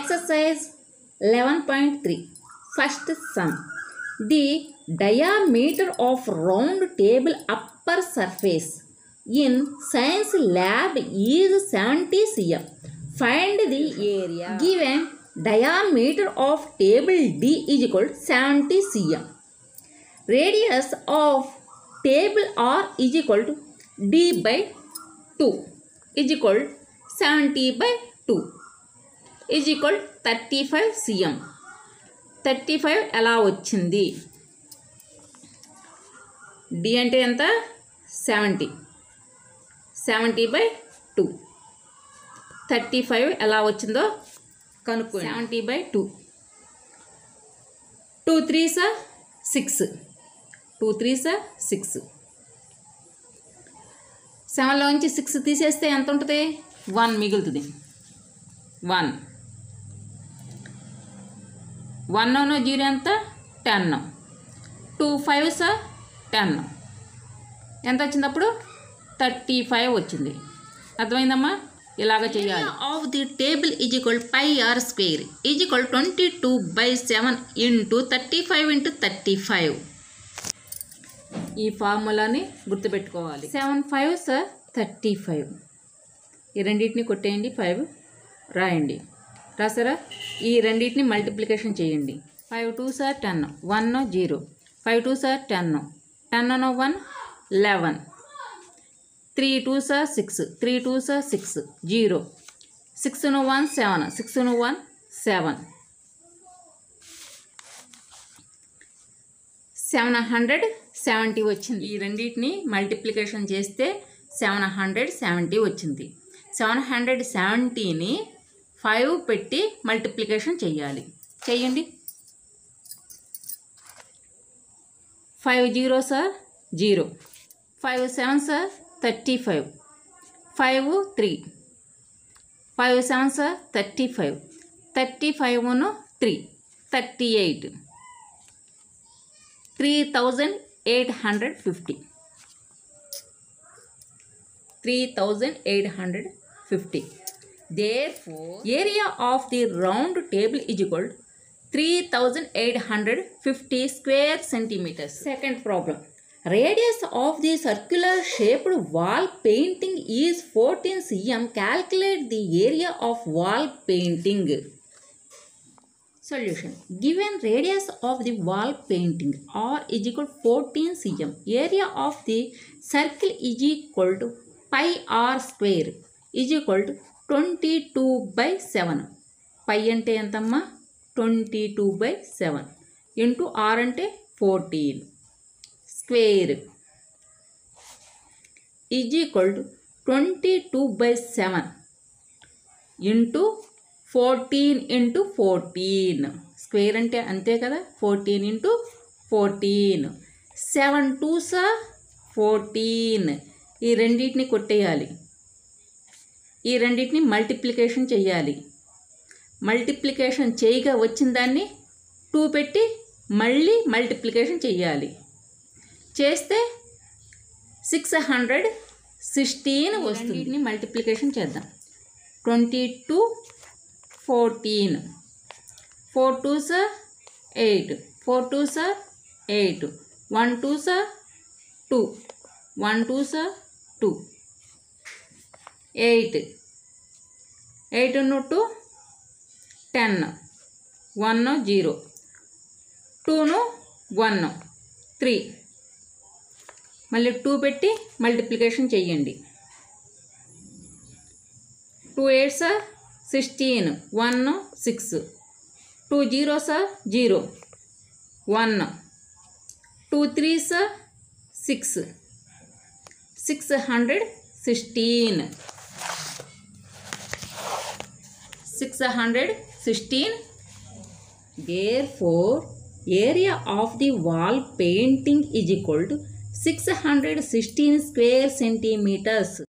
Exercise 11.3 First sum. The diameter of round table upper surface in science lab is 70 cm. Find the area given diameter of table D is equal to 70 cm. Radius of table R is equal to D by 2 is equal to 70 by 2 is equal thirty five CM thirty five ఎలా వచ్చింది D అంటే ఎంత seventy seventy by two thirty five ఎలా వచ్చిందో కనుక్కో seventy by two two three సార్ six two three సార్ six సెవెన్లోంచి సిక్స్ తీసేస్తే ఎంత ఉంటుంది వన్ మిగులుతుంది వన్ వన్ జీరో ఎంత టెన్ టూ ఫైవ్ సార్ టెన్ ఎంత వచ్చింది అప్పుడు థర్టీ ఫైవ్ వచ్చింది అర్థమైందమ్మా ఇలాగ చేయాలి of the table is equal pi R square is equal twenty two by seven into thirty five into thirty five ఈ ఫార్ములాని గుర్తుపెట్టుకోవాలి సెవెన్ ఫైవ్ సార్ థర్టీ ఫైవ్ ఈ రెండింటిని కొట్టేయండి ఫైవ్ రాయండి రాసారా ఈ రెండింటిని మల్టిప్లికేషన్ చేయండి ఫైవ్ టూ సార్ ten one zero five two సార్ ten ten one eleven three two సార్ సిక్స్ త్రీ టూ సార్ six zero six one seven six one seven seven hundred seventy వచ్చింది ఈ రెండింటిని మల్టిప్లికేషన్ చేస్తే సెవెన్ హండ్రెడ్ సెవెంటీ వచ్చింది seven hundred సెవెంటీని five పెట్టి మల్టిప్లికేషన్ చేయాలి చేయండి ఫైవ్ జీరో సార్ జీరో ఫైవ్ సెవెన్ సార్ thirty five five three five seven సార్ thirty five thirty ఫైవ్ను three thirty eight three thousand eight hundred fifty three thousand eight hundred fifty therefore area of the round table is equal to 3850 square centimeters second problem radius of the circular shaped wall painting is 14 cm calculate the area of wall painting solution given radius of the wall painting r is equal to 14 cm area of the circle is equal to pi r square is equal to twenty two by seven pi అంటే ఎంతమ్మా twenty two by seven into R అంటే fourteen square is equal to twenty two by seven into fourteen into fourteen square అంటే అంతే కదా fourteen into fourteen seven two సా fourteen ఈ రెండింటిని కొట్టేయాలి ఈ రెండింటిని మల్టిప్లికేషన్ చేయాలి మల్టిప్లికేషన్ చేయగా వచ్చిన దాన్ని టూ పెట్టి మళ్ళీ మల్టిప్లికేషన్ చేయాలి చేస్తే సిక్స్ హండ్రెడ్ సిక్స్టీన్ వస్తుంది మల్టిప్లికేషన్ చేద్దాం twenty two fourteen four two సార్ ఎయిట్ ఫోర్ టూ సార్ ఎయిట్ వన్ టూ సార్ టూ వన్ టూ సార్ two eight eight two ten one zero టూను వన్ త్రీ మళ్ళీ టూ పెట్టి మల్టిప్లికేషన్ చెయ్యండి టూ ఎయిట్ సార్ sixteen one six two zero సార్ జీరో వన్ టూ త్రీ సార్ six six hundred sixteen six hundred sixteen therefore area of the wall painting is equal to 616 square centimeters